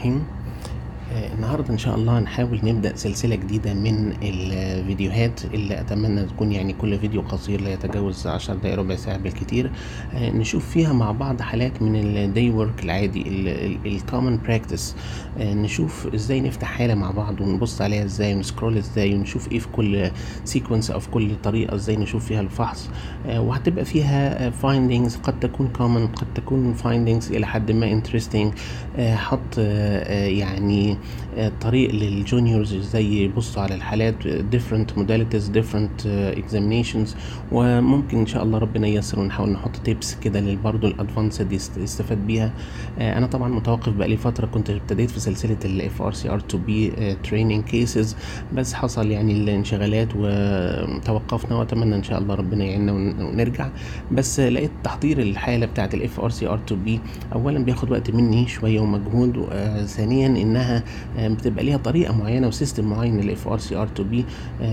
الرحيم آه، النهاردة إن شاء الله نحاول نبدأ سلسلة جديدة من الفيديوهات اللي أتمنى تكون يعني كل فيديو قصير لا يتجاوز عشر دقايق ربع ساعة بالكتير آه، نشوف فيها مع بعض حالات من الداي ورك العادي الكومن براكتس نشوف ازاي نفتح حالة مع بعض ونبص عليها ازاي ونسكرول ازاي ونشوف ايه في كل سيكونس او في كل طريقة ازاي نشوف فيها الفحص آه، وهتبقى فيها فايندينجز قد تكون كومن قد تكون فايندينجز الى حد ما انترستنج حط آه، آه، يعني آه، طريق للجونيورز ازاي يبصوا على الحالات different modalities different آه، examinations وممكن ان شاء الله ربنا ييسر ونحاول نحط تيبس كده للبرضه الادفانسد يستفاد بيها آه، انا طبعا متوقف بقالي فتره كنت ابتديت في سلسله الاف ار سي ار 2 بي تريننج كيسز بس حصل يعني الانشغالات وتوقفنا واتمنى ان شاء الله ربنا يعيننا ون- ونرجع بس لقيت تحضير الحاله بتاعه الاف ار سي ار 2 بي اولا بياخد وقت مني شويه ومجهود آه، ثانيا انها آه، بتبقى ليها طريقه معينه وسيستم معين للاف ار سي ار 2 بي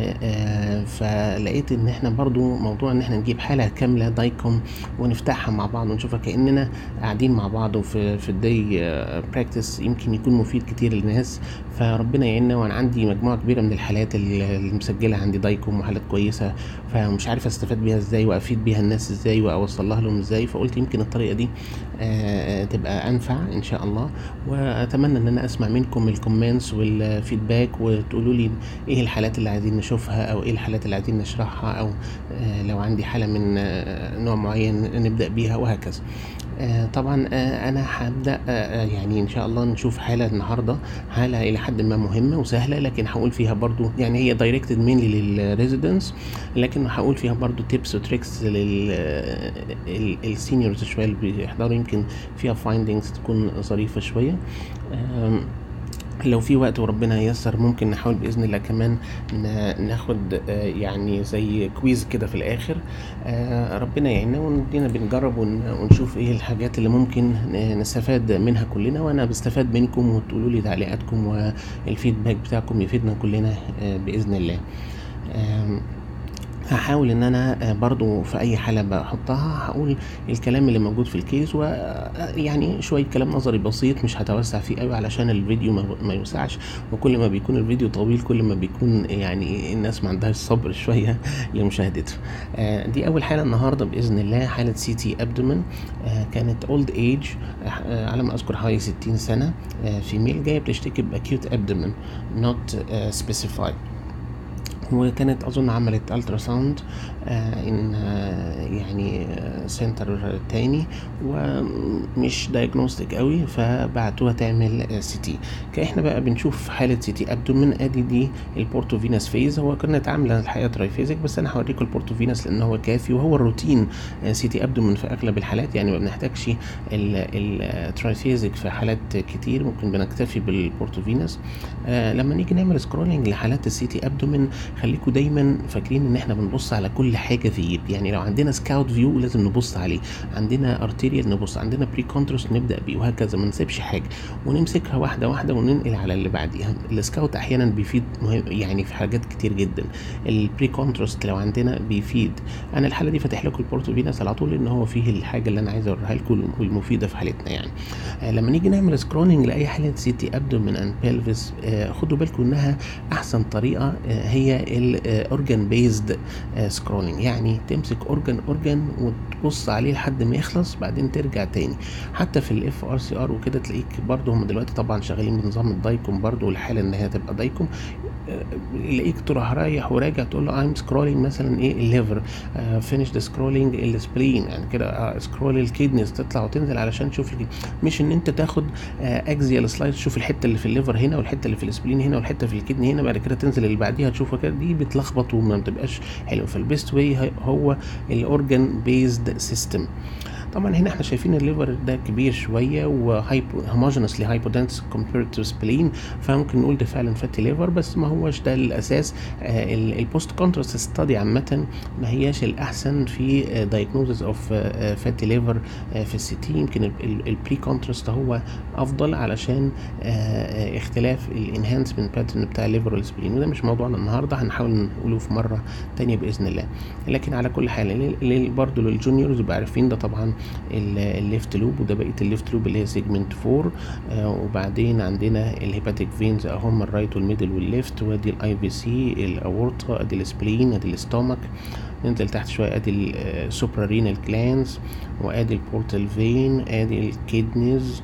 فلقيت ان احنا برضو موضوع ان احنا نجيب حاله كامله دايكوم ونفتحها مع بعض ونشوفها كاننا قاعدين مع بعض وفي في الداي براكتس يمكن يكون مفيد كتير للناس فربنا يعيننا وانا عندي مجموعه كبيره من الحالات اللي اللي مسجله عندي دايكوم وحالات كويسه فمش عارف استفاد بيها ازاي وافيد بيها الناس ازاي واوصلها لهم ازاي فقلت يمكن الطريقه دي آه، تبقى انفع ان شاء الله واتمنى ان انا اسمع منكم الكومنتس والفيدباك وتقولوا لي ايه الحالات اللي عايزين نشوفها او ايه الحالات اللي عايزين نشرحها او آه، لو عندي حاله من آه، نوع معين نبدا بيها وهكذا آه، طبعا آه، انا هبدا آه، آه، يعني ان شاء الله نشوف حاله النهارده حاله الى حد ما مهمه وسهله لكن هقول فيها برضو يعني هي دايركتد مينلي للريزيدنس لكن هقول فيها برضو تيبس وتريكس للسينيورز شويه اللي بيحضروا يمكن فيها فايندينجز تكون ظريفه شويه آم، لو في وقت وربنا ييسر ممكن نحاول باذن الله كمان ن- ناخد آه، يعني زي كويز كده في الاخر آه، ربنا يعيننا وندينا بنجرب ون- ونشوف ايه الحاجات اللي ممكن ن- نستفاد منها كلنا وانا بستفاد منكم وتقولوا لي تعليقاتكم والفيدباك بتاعكم يفيدنا كلنا آه، باذن الله آم، هحاول ان انا آه، برضو في اي حالة بحطها هقول الكلام اللي موجود في الكيس ويعني شوية كلام نظري بسيط مش هتوسع فيه قوي علشان الفيديو ما ما يوسعش وكل ما بيكون الفيديو طويل كل ما بيكون يعني الناس ما عندهاش صبر شوية لمشاهدته آه، دي اول حالة النهاردة باذن الله حالة سي تي ابدومن كانت اولد ايج على ما اذكر حوالي 60 سنة فيميل جاية بتشتكي باكيوت ابدومن نوت سبيسيفايد وكانت اظن عملت الترا ساوند ان آه، يعني سنتر تاني ومش دايجنوستيك قوي فبعتوها تعمل سي تي احنا بقى بنشوف حاله سي تي ابدومن ادي دي البورتو فينس فيز هو كانت عامله الحقيقه ترايفيزك بس انا هوريكم البورتو فينس لان هو كافي وهو الروتين سي تي ابدومن في اغلب الحالات يعني ما بنحتاجش الترايفيزك في حالات كتير ممكن بنكتفي بالبورتو فينس آه لما نيجي نعمل سكرولنج لحالات السي تي ابدومن خليكم دايما فاكرين ان احنا بنبص على كل حاجه فيه يعني لو عندنا سكاوت فيو لازم نبص عليه عندنا ارتيريال نبص عندنا بري كونترست نبدا بيه وهكذا ما نسيبش حاجه ونمسكها واحده واحده وننقل على اللي بعديها السكاوت احيانا بيفيد مهم يعني في حاجات كتير جدا البري كونترست لو عندنا بيفيد انا الحاله دي فاتح لكم البورتو فينس على طول لان هو فيه الحاجه اللي انا عايز اوريها لكم والمفيده في حالتنا يعني آه لما نيجي نعمل سكرولنج لاي حاله سي تي ابدومن اند بيلفيس آه خدوا بالكم انها احسن طريقه آه هي الاورجان بيزد سكرولنج يعني تمسك اورجان اورجان وتبص عليه لحد ما يخلص بعدين ترجع تاني حتى في الاف ار سي ار وكده تلاقيك برضه هم دلوقتي طبعا شغالين بنظام الدايكوم برضه والحاله ان هي تبقى دايكوم آه، يلاقيك تروح رايح وراجع تقول له ايم سكرولينج مثلا ايه الليفر فينيش ذا سكرولينج السبلين يعني كده سكرول الكيدنيز تطلع وتنزل علشان تشوف الكيد- مش ان انت تاخد اكزيال سلايد تشوف الحته اللي في الليفر هنا والحته اللي في السبلين هنا والحته في الكدني هنا بعد كده تنزل اللي بعديها تشوفها كده دي بتلخبط وما بتبقاش حلو فالبيست واي هو الاورجان بيزد سيستم طبعا هنا احنا شايفين الليفر ده كبير شويه وهايبو هوموجينسلي هايبودنس كومبيرد تو سبلين فممكن نقول ده فعلا فاتي ليفر بس ما هوش ده الاساس البوست كونتراست ستادي عامه ما هياش الاحسن في دايجنوزز اوف فاتي ليفر في السي تي يمكن البري كونتراست هو افضل علشان آه، آه، اختلاف الانهانسمنت باترن بتاع الليفر والسبلين وده مش موضوعنا النهارده هنحاول نقوله في مره تانية باذن الله لكن على كل حال برضه للجونيورز يبقى عارفين ده طبعا الليفت لوب وده بقيه الليفت لوب اللي هي سيجمنت 4 آه وبعدين عندنا الهيباتيك فينز اهم الرايت والميدل والليفت وادي الاي في سي الاورطه ادي السبلين ادي الاستومك ننزل تحت شويه ادي السوبرا رينال جلانز وادي البورتال فين ادي الكيدنيز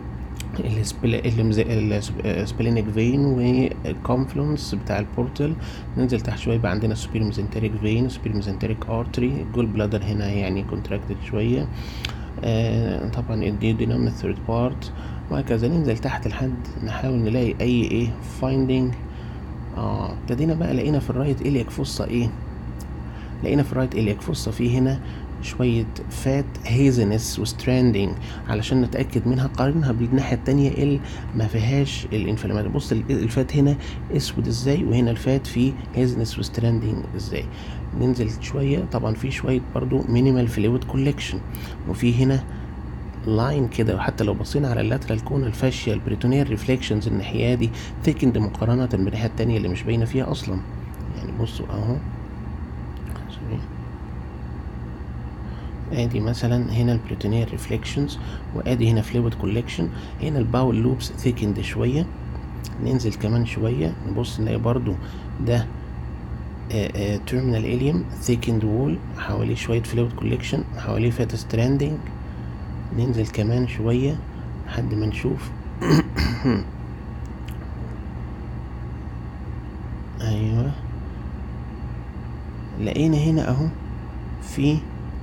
السبلينيك فين والكونفلونس بتاع البورتال ننزل تحت شويه يبقى عندنا السوبير ميزنتريك فين سوبير ميزنتريك ارتري الجول بلادر هنا يعني كونتراكتد شويه آه طبعا الديودينام الثيرد بارت وهكذا ننزل تحت لحد نحاول نلاقي اي ايه فايندينج اه ابتدينا بقى لقينا في الرايت الياك فصه ايه لقينا في الرايت الياك فصه في هنا شوية فات هيزنس وستراندنج علشان نتأكد منها قارنها بالناحية التانية اللي ما فيهاش الانفلامات بص الفات هنا اسود ازاي وهنا الفات فيه هيزنس وستراندنج ازاي ننزل شوية طبعا في شوية برضو مينيمال فلويد كولكشن وفي هنا لاين كده وحتى لو بصينا على اللاترال كون الفاشيا البريتونيال ريفليكشنز الناحية دي ثيكند مقارنة بالناحية التانية اللي مش باينة فيها أصلا يعني بصوا أهو ادي مثلا هنا البريتونيال ريفليكشنز وادي هنا فلويد كولكشن هنا الباول لوبس ثيكند شويه ننزل كمان شويه نبص نلاقي برضو ده تيرمينال اليوم ثيكند وول حواليه شويه فلويد كولكشن حواليه فات ستراندنج ننزل كمان شويه لحد ما نشوف ايوه لقينا هنا اهو في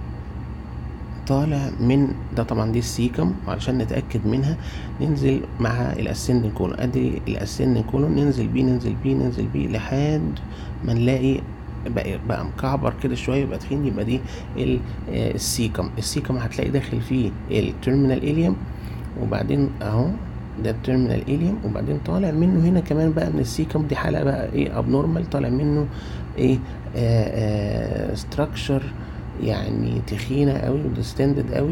طالع من ده طبعا دي السيكم وعشان نتاكد منها ننزل مع الاسندن كولون ادي الاسندن كولون ننزل بيه ننزل بيه ننزل بيه لحد ما نلاقي بقى, بقى مكعبر كده شويه يبقى تخين يبقى دي السيكم السيكم هتلاقي داخل فيه التيرمينال اليوم وبعدين اهو ده التيرمينال اليوم وبعدين طالع منه هنا كمان بقى من السيكم دي حاله بقى ايه ابنورمال طالع منه ايه ستراكشر يعني تخينه قوي وديستندد قوي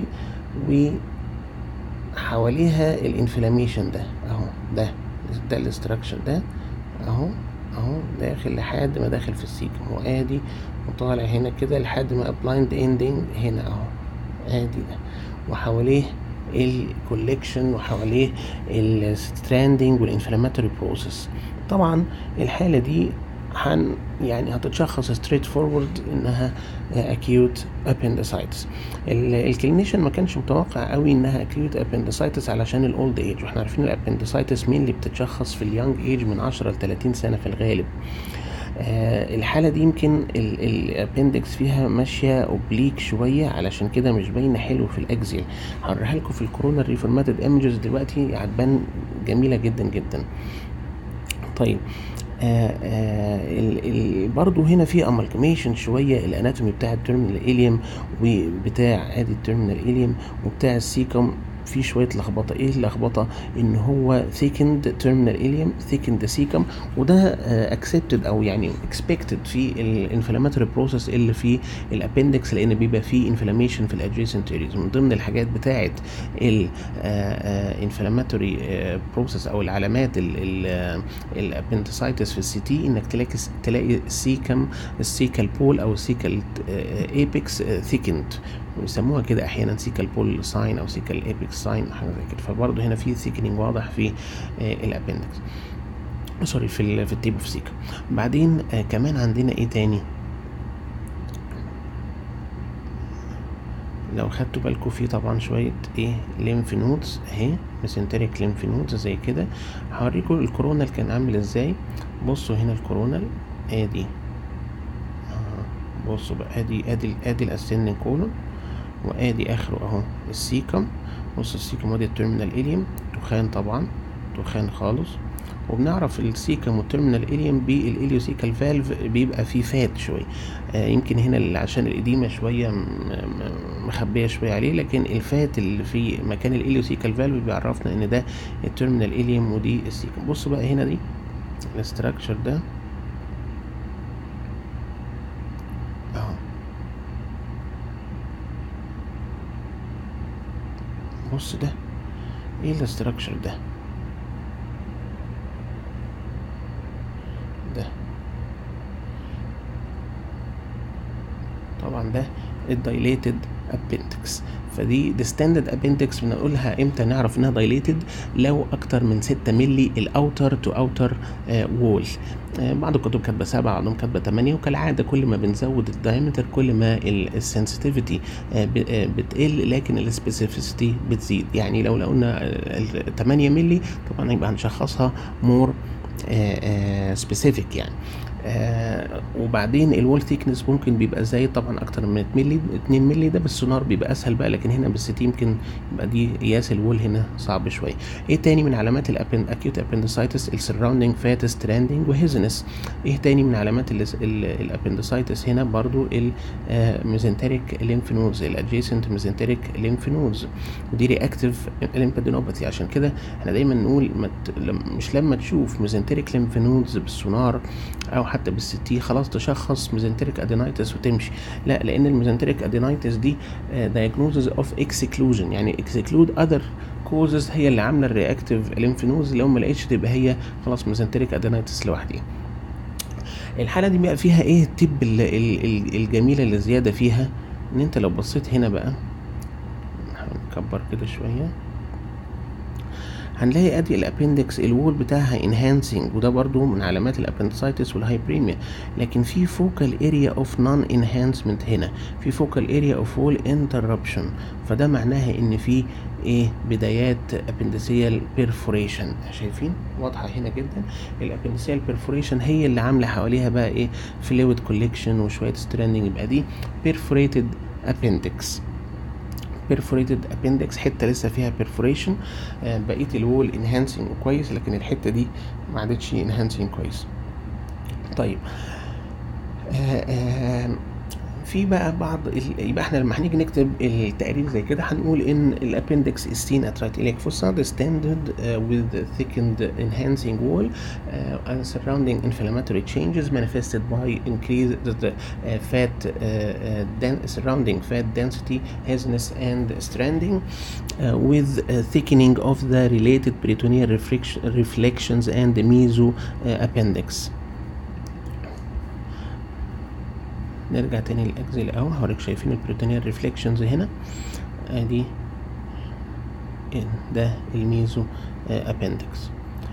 وحواليها الانفلاميشن ده اهو ده ده الاستراكشر ده اهو اهو داخل لحد ما داخل في السيكم وادي وطالع هنا كده لحد ما بلايند اندنج هنا اهو ادي ده وحواليه الكوليكشن وحواليه الستراندنج والانفلاماتوري بروسيس طبعا الحاله دي هن يعني هتتشخص ستريت فورورد انها اكيوت ابندسايتس الكلينيشن ما كانش متوقع قوي انها اكيوت ابندسايتس علشان الاولد ايج واحنا عارفين الابندسايتس مين اللي بتتشخص في اليونج ايج من 10 ل 30 سنه في الغالب آه الحالة دي يمكن الابندكس فيها ماشية اوبليك شوية علشان كده مش باينة حلو في الاكزيل هوريها لكم في الكورونا ريفورماتد ايمجز دلوقتي هتبان جميلة جدا جدا طيب آه آه ال ال برضو هنا في امالجميشن شويه الاناتومي بتاع التيرمينال اليوم وبتاع ادي التيرمينال اليوم وبتاع السيكم في شويه لخبطه ايه اللخبطه ان هو ثيكند تيرمينال اليوم ثيكند سيكم وده اكسبتد او يعني اكسبكتد في الانفلاماتوري بروسيس اللي في الابندكس لان بيبقى فيه انفلاميشن في الادجيسنت اريز من ضمن الحاجات بتاعه الانفلاماتوري بروسيس او العلامات الابندسايتس في السي تي انك تلاقي تلاقي السيكم السيكال بول او السيكال ايبكس ثيكند ويسموها كده احيانا سيكال بول ساين او سيكال ايبكس ساين حاجه زي كده فبرضه هنا في ثيكنينج واضح في الابندكس سوري في ال في التيب اوف سيكا بعدين آه كمان عندنا ايه تاني لو خدتوا بالكم في طبعا شويه ايه ليمف نودز اهي ميسنتريك ليمف نودز زي كده هوريكم الكورونال كان عامل ازاي بصوا هنا الكورونال ادي آه بصوا بقى ادي ادي ادي الاسندنج كولون وادي اخره اهو السيكم بص السيكم وادي التيرمينال اليوم دخان طبعا دخان خالص وبنعرف السيكم والتيرمينال اليوم بالاليوسيكال فالف بيبقى فيه فات شويه آه يمكن هنا عشان الاديمه شويه مخبيه شويه عليه لكن الفات اللي في مكان الاليوسيكال فالف بيعرفنا ان ده التيرمينال اليوم ودي السيكم بصوا بقى هنا دي الاستراكشر ده اهو بص ده ايه الاستراكشر ده ده طبعا ده الدايليتد ابندكس فدي ديستندد ابندكس بنقولها امتى نعرف انها دايليتد لو اكتر من 6 مللي الاوتر تو اوتر وول بعض الكتب كاتبه 7 بعضهم كاتبه 8 وكالعاده كل ما بنزود الدايمتر كل ما السنسيتيفيتي بتقل لكن السبيسيفيسيتي بتزيد يعني لو قلنا 8 مللي طبعا يبقى هنشخصها مور سبيسيفيك يعني آه وبعدين الوول ثيكنس ممكن بيبقى زايد طبعا اكتر من 2 مللي 2 مللي ده بالسونار بيبقى اسهل بقى لكن هنا بالست يمكن يبقى دي قياس الوول هنا صعب شويه ايه تاني من علامات الاكيوت ابندسايتس السراوندينج فات ستراندنج وهيزنس ايه تاني من علامات الابندسايتس هنا برضو الميزنتريك ليمف نودز الادجيسنت ميزنتريك ليمف نودز ودي رياكتيف ليمفادينوباثي عشان كده احنا دايما نقول مت... مش لما تشوف ميزنتريك ليمف نودز بالسونار او حتى بالستي خلاص تشخص ميزنتريك ادينايتس وتمشي لا لان الميزنتريك ادينايتس دي دايجنوزز اوف اكسكلوجن يعني اكسكلود اذر كوزز هي اللي عامله الرياكتيف ليمف نودز لو ما لقيتش تبقى هي خلاص ميزنتريك ادينايتس لوحدها الحاله دي بقى فيها ايه التب الجميله اللي زياده فيها ان انت لو بصيت هنا بقى نكبر كده شويه هنلاقي ادي الابندكس الوول بتاعها انهانسنج وده برضو من علامات الابندسايتس والهايبريميا لكن في فوكال اريا اوف نون انهانسمنت هنا في فوكال اريا اوف وول انتربشن فده معناها ان في ايه بدايات ابندسيال بيرفوريشن شايفين واضحه هنا جدا الابندسيال بيرفوريشن هي اللي عامله حواليها بقى ايه فلويد كوليكشن وشويه ستراندنج يبقى دي بيرفوريتد ابندكس perforated appendix حته لسه فيها perforation آه بقيه الوول انهانسنج كويس لكن الحته دي ما عادتش انهانسنج كويس طيب آه آه في بقى بعض يبقى احنا لما هنيجي نكتب التقرير زي كده هنقول ان الابندكس is seen at right iliac fossa distended uh, with thickened enhancing wall uh, and surrounding inflammatory changes manifested by increased the uh, fat uh, uh, surrounding fat density haziness and stranding uh, with uh, thickening of the related peritoneal reflections and the meso uh, appendix نرجع تاني للاجزاء الاول هوريك شايفين البروتينيال ريفليكشنز هنا ادي ده الميزو ابندكس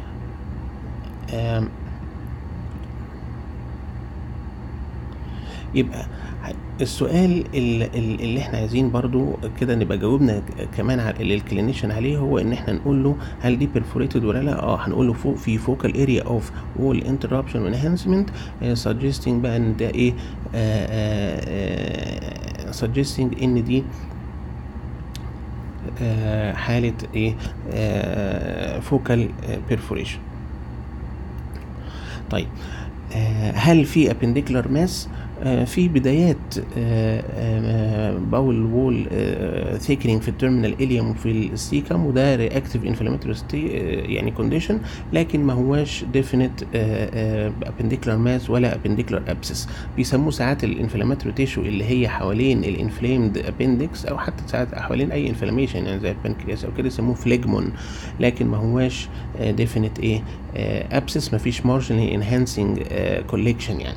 يبقى السؤال اللي احنا عايزين برضو كده نبقى جاوبنا كمان على الكلينيشن عليه هو ان احنا نقول له هل دي perforated ولا لا اه هنقول له فوق في focal area of wall interruption enhancement uh, suggesting بقى ان ده ايه uh, uh, suggesting ان دي uh, حالة ايه uh, focal perforation طيب uh, هل في appendicular mass في بدايات باول وول ثيكنينج في التيرمينال اليوم وفي السيكم وده رياكتيف انفلاماتوري يعني كونديشن لكن ما هواش ديفينيت ابنديكولار ماس ولا ابنديكولار ابسس بيسموه ساعات الانفلاماتوري تيشو اللي هي حوالين الانفلامد ابندكس او حتى ساعات حوالين اي انفلاميشن يعني زي البنكرياس او كده يسموه فليجمون لكن ما هواش ديفينيت ايه ابسس ما فيش مارجنالي انهانسنج كوليكشن يعني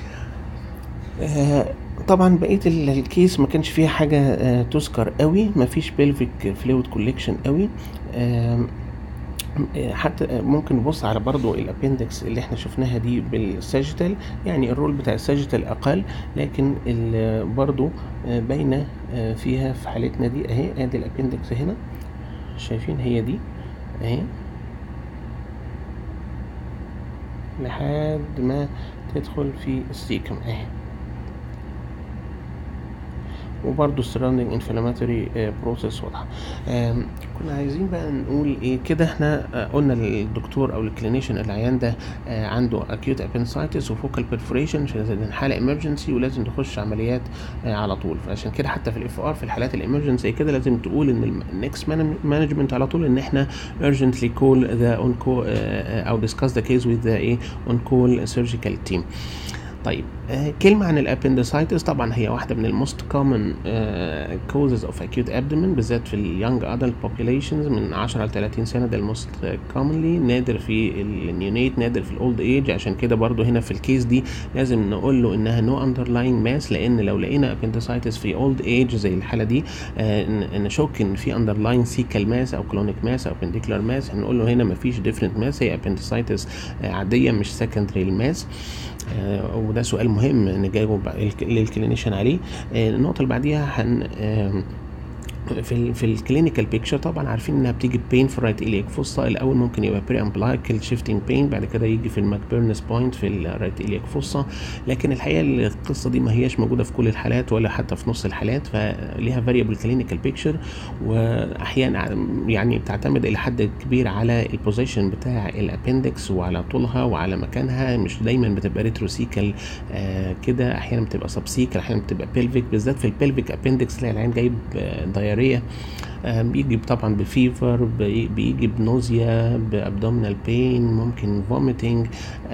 آه طبعا بقيه الكيس ما كانش فيها حاجه آه تذكر قوي ما فيش بيلفيك فلويد كوليكشن قوي آه حتى ممكن نبص على برضو الابندكس اللي احنا شفناها دي بالساجيتال يعني الرول بتاع الساجيتال اقل لكن برضو باينه فيها في حالتنا دي اهي ادي الابندكس هنا شايفين هي دي اهي لحد ما تدخل في السيكم اهي وبرضه السراوندينج انفلاماتوري بروسيس واضحه كنا عايزين بقى نقول ايه كده احنا قلنا للدكتور او الكلينيشن العيان ده عنده اكيوت ابنسايتس وفوكال بيرفوريشن عشان حاله ايمرجنسي ولازم تخش عمليات على طول فعشان كده حتى في الاف ار في الحالات الامرجنسي كده لازم تقول ان النكست مانجمنت على طول ان احنا urgently call the on call او discuss the case with the ايه on call surgical team طيب آه كلمه عن الابندسايتس طبعا هي واحده من الموست كومن كوزز اوف اكيوت ابدومين بالذات في اليونج ادلت populations من 10 ل 30 سنه ده الموست كومنلي نادر في النيونيت نادر في الاولد ايج عشان كده برضو هنا في الكيس دي لازم نقول له انها نو اندرلاين ماس لان لو لقينا appendicitis في اولد ايج زي الحاله دي آه نشك ان في اندرلاين سيكال ماس او كلونيك ماس او بنديكولار ماس هنقول له هنا مفيش ديفرنت ماس هي appendicitis آه عاديه مش سكندري الماس آه وده سؤال مهم نجاوب للكلينيشن عليه آه النقطه اللي بعديها هن آه في ال في الكلينيكال بيكتشر طبعا عارفين انها بتيجي بين في الرايت الياك فوسا الاول ممكن يبقى بري امبلايكال شيفتنج بين بعد كده يجي في الماكبيرنس بوينت في الرايت الياك فوسا لكن الحقيقه القصه دي ما هياش موجوده في كل الحالات ولا حتى في نص الحالات فليها فاريبل كلينيكال بيكتشر واحيانا يعني بتعتمد الى حد كبير على البوزيشن بتاع الابندكس وعلى طولها وعلى مكانها مش دايما بتبقى ريتروسيكال آه كده احيانا بتبقى سبسيكال احيانا بتبقى بيلفيك بالذات في البيلفيك ابندكس تلاقي العين جايب دايركت دايريه بيجي طبعا بفيفر بيجي بنوزيا بابدومينال بين ممكن فوميتنج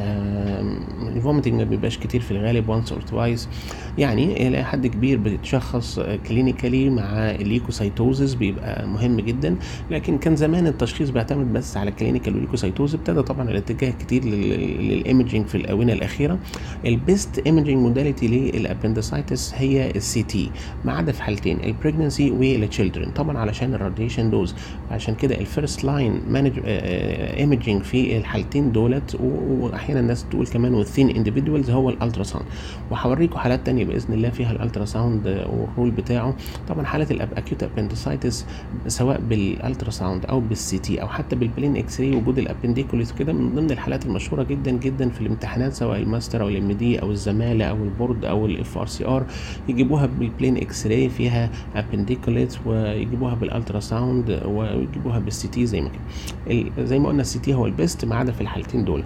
الفوميتنج ما بيبقاش كتير في الغالب وانس اور توايس يعني الى حد كبير بتتشخص كلينيكالي مع الليكوسايتوزس بيبقى مهم جدا لكن كان زمان التشخيص بيعتمد بس على كلينيكال وليكوسايتوزس ابتدى طبعا الاتجاه كتير للايمجنج في الاونه الاخيره البيست ايمجنج موداليتي للابندسايتس هي السي تي ما عدا في حالتين البريجنسي والتشيلدرن طبعا علشان الراديشن دوز عشان كده الفيرست لاين مانج ايمجنج في الحالتين دولت واحيانا الناس تقول كمان والثين انديفيدوالز هو الالترا ساوند وهوريكم حالات تانية باذن الله فيها الالترا ساوند والرول بتاعه طبعا حاله الاكيوت ابندسايتس سواء بالالترا ساوند او بالسي تي او حتى بالبلين اكس راي وجود الابنديكوليس كده من ضمن الحالات المشهوره جدا جدا في الامتحانات سواء الماستر او الام دي او الزماله او البورد او الاف ار سي ار يجيبوها بالبلين اكس راي فيها ابنديكوليت ويجيبوها بالالترا ساوند ويجيبوها بالسي تي زي ما كده زي ما قلنا السي تي هو البيست ما عدا في الحالتين دول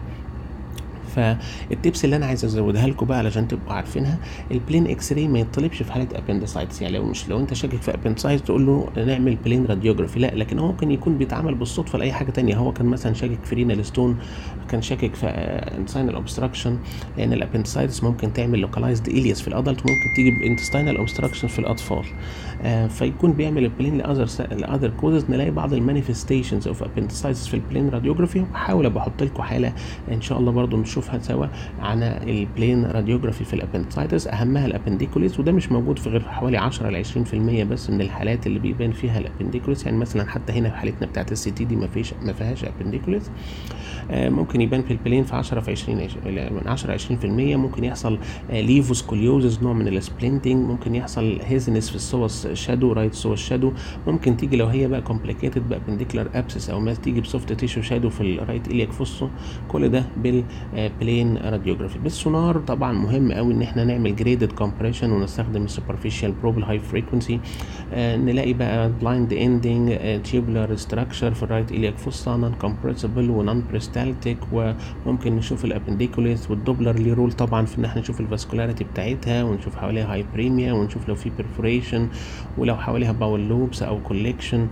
فالتبس اللي انا عايز ازودها لكم بقى علشان تبقوا عارفينها البلين اكس راي ما يطلبش في حاله ابندسايتس يعني لو مش لو انت شاكك في ابندسايتس تقول له نعمل بلين راديوجرافي لا لكن هو ممكن يكون بيتعمل بالصدفه لاي حاجه تانية هو كان مثلا شاكك في رينال ستون كان شاكك في انساينال اوبستراكشن لان الابندسايتس ممكن تعمل لوكالايزد الياس في الادلت ممكن تيجي بانتستينال اوبستراكشن في الاطفال آه فيكون بيعمل البلين لاذر لاذر كوزز نلاقي بعض المانيفستيشنز اوف ابندسايتس في البلين راديوجرافي وهحاول بحط لكم حاله ان شاء الله برضو نشوفها سوا عن البلين راديوجرافي في الابندسايتس اهمها الابنديكوليس وده مش موجود في غير حوالي 10 ل 20% بس من الحالات اللي بيبان فيها الابنديكوليس يعني مثلا حتى هنا في حالتنا بتاعت السي تي دي ما فيش ما فيهاش ابنديكوليس آه ممكن يبان في البلين في 10 في 20 من 10 20% ممكن يحصل آه ليفوسكوليوزز نوع من السبلنتنج ممكن يحصل هيزنس في السوس شادو رايت سوس شادو ممكن تيجي لو هي بقى كومبليكيتد بابنديكولار ابسس او ما تيجي بسوفت تيشو شادو في الرايت الياك فوسو كل ده بالبلين راديوجرافي بالسونار طبعا مهم قوي ان احنا نعمل جريدد كومبريشن ونستخدم السوبرفيشال بروب الهاي فريكونسي آه نلاقي بقى بلايند اندنج تيوبولار ستراكشر في الرايت الياك فوسا نون كومبريسبل ونون بريستالتيك وممكن نشوف الابنديكوليس والدوبلر ليه رول طبعا في ان احنا نشوف الفاسكولاريتي بتاعتها ونشوف حواليها هايبريميا ونشوف لو في بيرفوريشن ولو حواليها باول لوبس او كوليكشن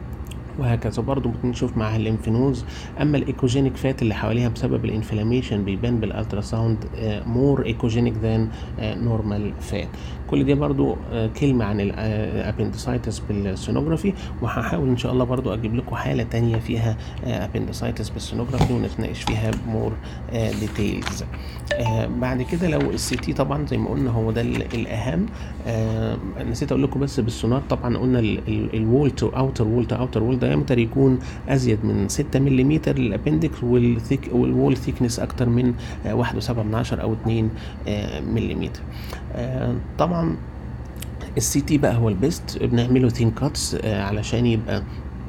وهكذا برضه ممكن نشوف معاها الليمفنوز اما الايكوجينيك فات اللي حواليها بسبب الانفلاميشن بيبان بالالترا ساوند مور ايكوجينيك ذان نورمال فات كل دي برضو آه كلمه عن الابندسايتس بالسونوجرافي وهحاول ان شاء الله برضو اجيب لكم حاله تانية فيها ابندسايتس بالسونوجرافي ونتناقش فيها بمور ديتيلز بعد كده لو السي تي طبعا زي ما قلنا هو ده الاهم آه نسيت اقول لكم بس بالسونار طبعا قلنا الوول تو اوتر وول تو اوتر وول دايمتر يكون ازيد من 6 ملم للابندكس والثيك والوول ثيكنس اكتر من 1.7 من عشر او 2 ملم طبعا السي تي بقى هو البيست بنعمله ثين كاتس علشان يبقى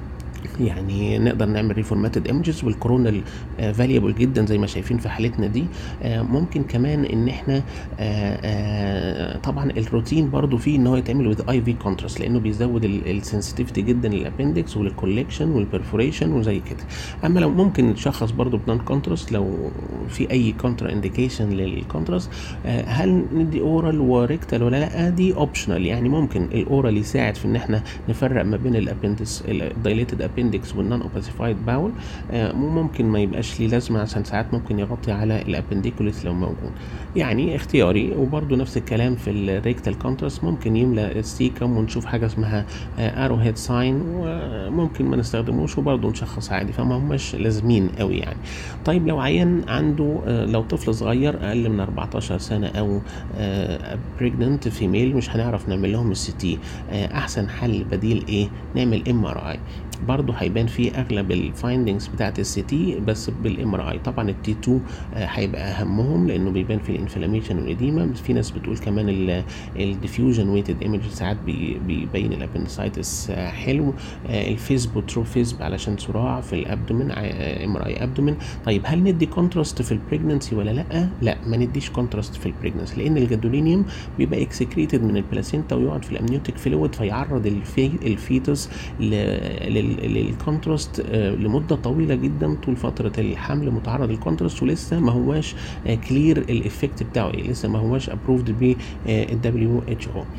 يعني نقدر نعمل ريفورماتد ايمجز والكورونال فاليبل جدا زي ما شايفين في حالتنا دي آه ممكن كمان ان احنا آه آه طبعا الروتين برضو فيه ان هو يتعمل وذ اي في كونتراست لانه بيزود السنسيتيفيتي جدا للابندكس وللكوليكشن والبرفوريشن وزي كده اما لو ممكن نشخص برضو بنون كونتراست لو في اي كونترا انديكيشن للكونتراست هل ندي اورال وريكتال ولا لا دي اوبشنال يعني ممكن الاورال يساعد في ان احنا نفرق ما بين الابندس الدايليتد ابندكس الابندكس والنون اوباسيفايد باول ممكن ما يبقاش ليه لازمه عشان ساعات ممكن يغطي على الابنديكوليس لو موجود يعني اختياري وبرده نفس الكلام في الريكتال كونتراست ممكن يملى السيكم ونشوف حاجه اسمها ارو هيد ساين وممكن ما نستخدموش وبرده نشخص عادي فما هماش لازمين قوي يعني طيب لو عيان عنده آه، لو طفل صغير اقل من 14 سنه او بريجننت فيميل مش هنعرف نعمل لهم السي تي احسن حل بديل ايه نعمل ام ار اي برضه هيبان فيه اغلب الفايندنجز بتاعت السي تي بس بالام ار اي طبعا التي 2 آه، هيبقى اهمهم لانه بيبان فيه الانفلاميشن والاديما بس في ناس بتقول كمان الديفيوجن ويتد ايمج ساعات بي- بيبين الابندسايتس حلو آه، الفيسبو ترو فيسب علشان صراع في الابدومين ام ار اي ابدومين طيب هل ندي كونتراست في البريجننسي ولا لا لا ما نديش كونتراست في البريجننسي لان الجادولينيوم بيبقى اكسكريتد من البلاسينتا ويقعد في الامنيوتيك فلويد فيعرض الفي الفيتوس ل- لل- للكونتراست آه، لمده طويله جدا طول فتره الحمل متعرض للكونتراست ولسه ما هواش كلير الافكت بتاعه ايه لسه ما هواش ابروفد ب الدبليو اتش او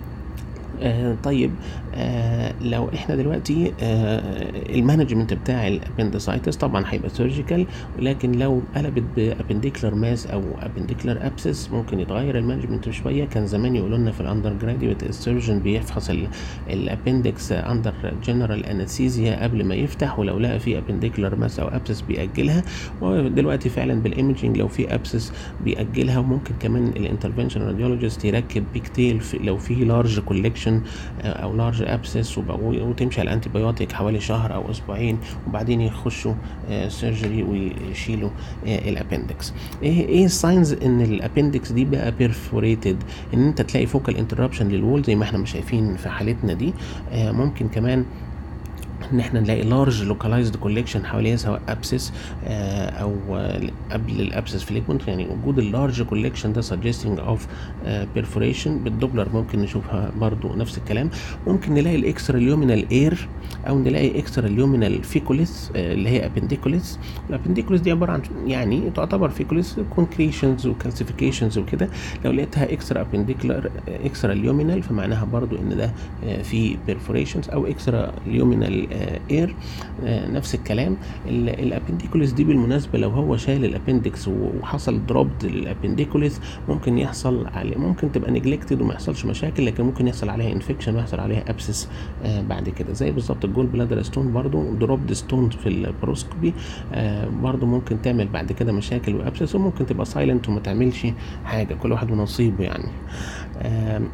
آه طيب آه لو احنا دلوقتي آه المانجمنت بتاع الابندسايتس طبعا هيبقى سيرجيكال ولكن لو قلبت بابنديكلر ماس او ابنديكلر ابسس ممكن يتغير المانجمنت شويه كان زمان يقولوا لنا في الاندر جراديويت السيرجن بيفحص الابندكس اندر جنرال انستيزيا قبل ما يفتح ولو لقى في ابنديكلر ماس او ابسس بيأجلها ودلوقتي فعلا بالايمجنج لو في ابسس بيأجلها وممكن كمان الانترفنشن راديولوجيست يركب بيكتيل في لو في لارج كولكشن او لارج ابسس وتمشي على الانتي بايوتيك حوالي شهر او اسبوعين وبعدين يخشوا سيرجري ويشيلوا آه، الابندكس ايه ايه الساينز ان الابندكس دي بقى بيرفوريتد ان انت تلاقي فوكال انتربشن للوول زي ما احنا مش شايفين في حالتنا دي آه، ممكن كمان ان احنا نلاقي لارج لوكالايزد كوليكشن حواليها سواء ابسس او آه، قبل الابسس فليجمنت يعني وجود اللارج كوليكشن ده suggesting اوف بيرفوريشن بالدوبلر ممكن نشوفها برضو نفس الكلام ممكن نلاقي الاكسترا اليومينال اير او نلاقي اكسترا اليومينال فيكوليس اللي هي ابنديكوليس الابنديكوليس دي عباره عن يعني تعتبر فيكوليس كونكريشنز وكالسيفيكيشنز وكده لو لقيتها اكسترا ابنديكولار اكسترا اليومينال فمعناها برضو ان ده آه، في بيرفوريشنز او اكسترا اليومينال اير نفس الكلام الابنديكوليس دي بالمناسبه لو هو شال الابندكس وحصل دروب للابنديكوليس ممكن يحصل عليه ممكن تبقى نجلكتد وما يحصلش مشاكل لكن ممكن يحصل عليها انفكشن ويحصل عليها ابسس بعد كده زي بالظبط الجول بلادر ستون برضو دروب ستون في البروسكوبي آه، برضو ممكن تعمل بعد كده مشاكل وابسس وممكن تبقى سايلنت وما تعملش حاجه كل واحد ونصيبه يعني آم،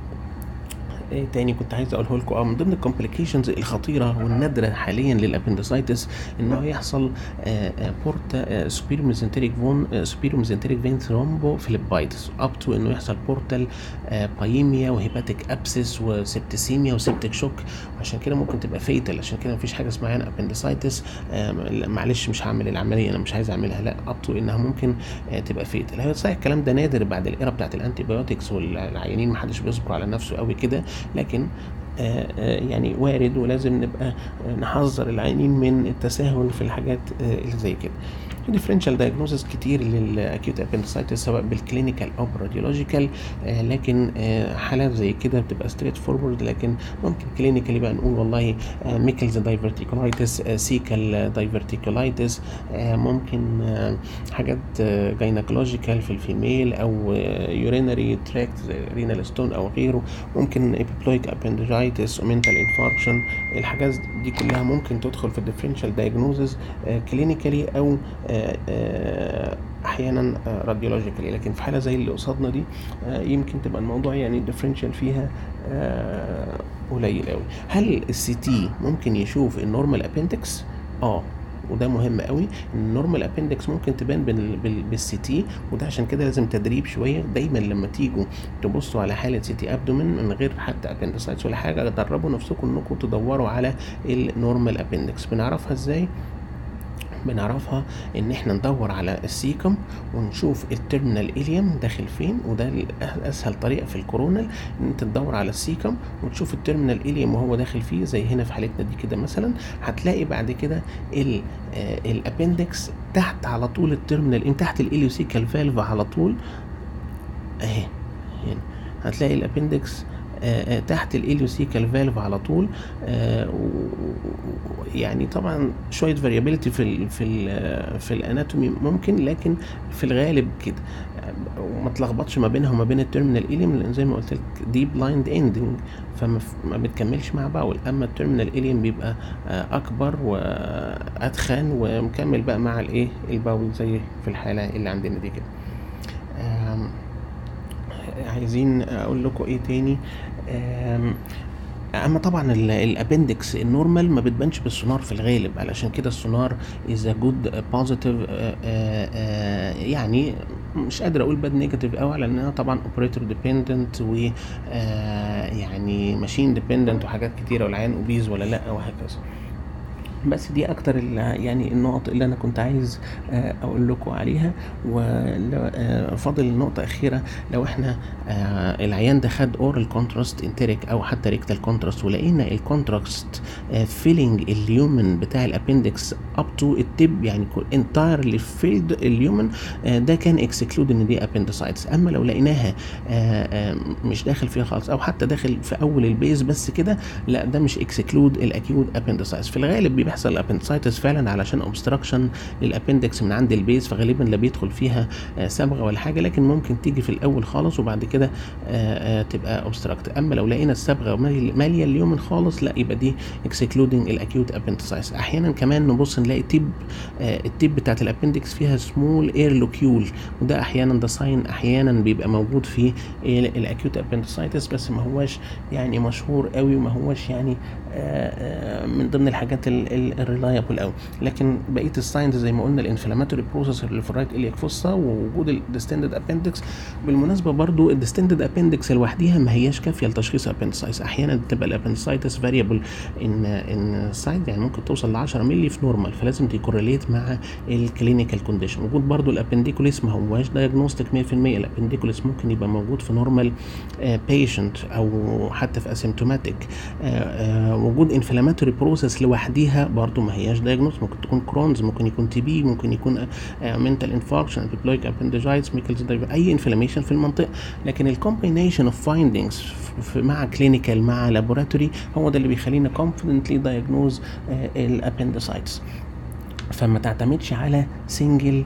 ايه تاني كنت عايز اقوله لكم اه من ضمن الكومبليكيشنز الخطيره والنادره حاليا للابندسايتس ان هو يحصل بورتا سوبيريور ميزنتريك فون سوبيريور ميزنتريك فين ثرومبو فيليبايتس اب تو انه يحصل بورتال بايميا وهيباتيك ابسس وسبتسيميا وسبتك شوك عشان كده ممكن تبقى فيتال عشان كده مفيش حاجه اسمها هنا ابندسايتس معلش مش هعمل العمليه انا مش عايز اعملها لا اب تو انها ممكن آه، تبقى فيتال هو صحيح الكلام ده نادر بعد الايرا بتاعت الانتي بايوتكس والعيانين محدش بيصبر على نفسه قوي كده لكن آه، آه، يعني وارد ولازم نبقى آه، نحذر العيانين من التساهل في الحاجات آه، اللي زي كده في ديفرنشال دايجنوزس كتير للاكيوت ابندسايتس سواء بالكلينيكال او بالراديولوجيكال آه، لكن آه، حالات زي كده بتبقى ستريت فورورد لكن ممكن كلينيكالي بقى نقول والله آه، ميكلز دايفرتيكولايتس آه، سيكال دايفرتيكولايتس آه، ممكن آه، حاجات جاينكولوجيكال في الفيميل او يورينري تراكت زي رينال ستون او غيره ممكن ابيبلويك ابندجايتس ومنتال انفاركشن الحاجات دي كلها ممكن تدخل في الديفرنشال دايجنوزز كلينيكالي او آه، آه، احيانا راديولوجيكالي لكن في حاله زي اللي قصادنا دي آه، يمكن تبقى الموضوع يعني الديفرنشال فيها آه، قليل قوي هل السي تي ممكن يشوف النورمال ابندكس اه وده مهم قوي ان النورمال ابندكس ممكن تبان بال- بال- بالسي تي وده عشان كده لازم تدريب شويه دايما لما تيجوا تبصوا على حاله سي تي ابدومين من غير حتى ابندسايتس ولا حاجه دربوا نفسكم انكم تدوروا على النورمال ابندكس بنعرفها ازاي بنعرفها ان احنا ندور على السيكم ونشوف التيرمينال اليوم داخل فين وده ال- اسهل طريقه في الكورونال ان انت تدور على السيكم وتشوف التيرمينال اليوم وهو داخل فيه زي هنا في حالتنا دي كده مثلا هتلاقي بعد كده ال- آه، الابندكس تحت على طول التيرمينال اليوم تحت الاليوسيكال فالف على طول اهي هنا هتلاقي الابندكس آه، آه، تحت الاليوسيكال فالف على طول آه، و- و- يعني طبعا شويه فاريابيلتي في ال في ال في الاناتومي ممكن لكن في الغالب كده آه، وما تلخبطش ما بينها وما بين التيرمينال اليم لان زي ما قلت لك دي بلايند اندنج فما ف- ما بتكملش مع باول اما التيرمينال اليم بيبقى آه، اكبر واتخن ومكمل بقى مع الايه الباول زي في الحاله اللي عندنا دي كده آم، عايزين اقول لكم ايه تاني آم، اما طبعا الابندكس النورمال ما بتبانش بالسونار في الغالب علشان كده السونار از جود بوزيتيف يعني مش قادر اقول باد نيجاتيف قوي لانها طبعا اوبريتور ديبندنت و آه، يعني ماشين ديبندنت وحاجات كتيره والعيان اوبيز ولا لا وهكذا بس دي اكتر ال- يعني النقط اللي انا كنت عايز آه، اقول لكم عليها وفاضل نقطة أخيرة لو احنا آه، العيان ده خد اورال كونتراست انتريك او حتى ريكتال كونتراست ولقينا الكونتراست فيلينج اليومن بتاع الابندكس اب تو التب يعني انتايرلي فيلد اليومن ده كان اكسكلود ان دي ابندسايتس اما لو لقيناها آه، آه، مش داخل فيها خالص او حتى داخل في اول البيز بس كده لا ده مش اكسكلود الاكيوت ابندسايتس في الغالب بيحصل الابندسايتس فعلا علشان اوبستراكشن للابندكس من عند البيز فغالبا لا بيدخل فيها آه، صبغه ولا حاجه لكن ممكن تيجي في الاول خالص وبعد كده آه، آه، تبقى اوبستراكت اما لو لقينا الصبغه مالي- ماليه اليومن خالص لا يبقى دي اكسكلودنج الاكيوت ابندسايتس احيانا كمان نبص نلاقي تيب آه، التيب بتاعت الابندكس فيها سمول اير لوكيول وده احيانا ده ساين احيانا بيبقى موجود في الاكيوت ابندسايتس بس ما هواش يعني مشهور قوي وما هواش يعني آه، آه، من ضمن الحاجات الريلايبل قوي لكن بقيه الساينز زي ما قلنا الانفلاماتوري بروسيس اللي في الرايت الياك فوسا ووجود الديستندد ابندكس بالمناسبه برضو الديستندد ابندكس لوحديها ما هياش كافيه لتشخيص ابندسايتس احيانا بتبقى الابندسايتس فاريبل ان ان سايد يعني ممكن توصل ل 10 مللي في نورمال فلازم تكورليت مع الكلينيكال كونديشن وجود برضو الابنديكوليس ما هواش دايجنوستيك 100% الابنديكوليس ممكن يبقى موجود في نورمال بيشنت او حتى في اسيمتوماتيك وجود انفلاماتوري بروسيس لوحديها برضو ما هياش دايجنوز ممكن تكون كرونز ممكن يكون تي بي ممكن يكون منتال انفاركشن بيبلويك ابندجايتس ميكلز اي انفلاميشن في المنطقه لكن الكومبينيشن اوف فايندينجز مع كلينيكال مع لابوراتوري هو ده اللي بيخلينا كونفدنتلي دايجنوز الابندسايتس فما تعتمدش على سنجل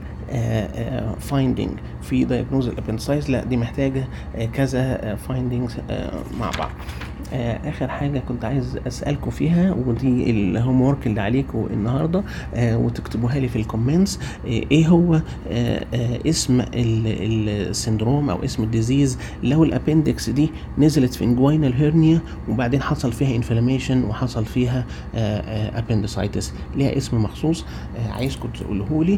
فايندينج في دايجنوز الابندسايز لا دي محتاجه آه، كذا فايندينجز مع بعض آه، اخر حاجه كنت عايز اسالكم فيها ودي الهوم ورك اللي عليكم النهارده آه، وتكتبوها لي في الكومنتس آه، ايه هو آه، آه، اسم ال- ال- السندروم او اسم الديزيز لو الابندكس دي نزلت في انجوينال هيرنيا وبعدين حصل فيها انفلاميشن وحصل فيها ابندسايتس ليها اسم مخصوص آه، عايزكم تقوله لي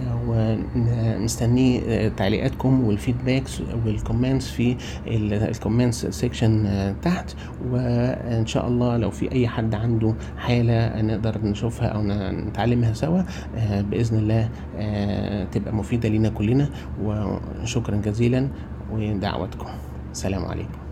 ومستني تعليقاتكم والفيدباكس والكومنتس في الكومنتس سيكشن تحت وان شاء الله لو في اي حد عنده حاله نقدر نشوفها او نتعلمها سوا آه، باذن الله آه، تبقى مفيده لينا كلنا وشكرا جزيلا ودعواتكم سلام عليكم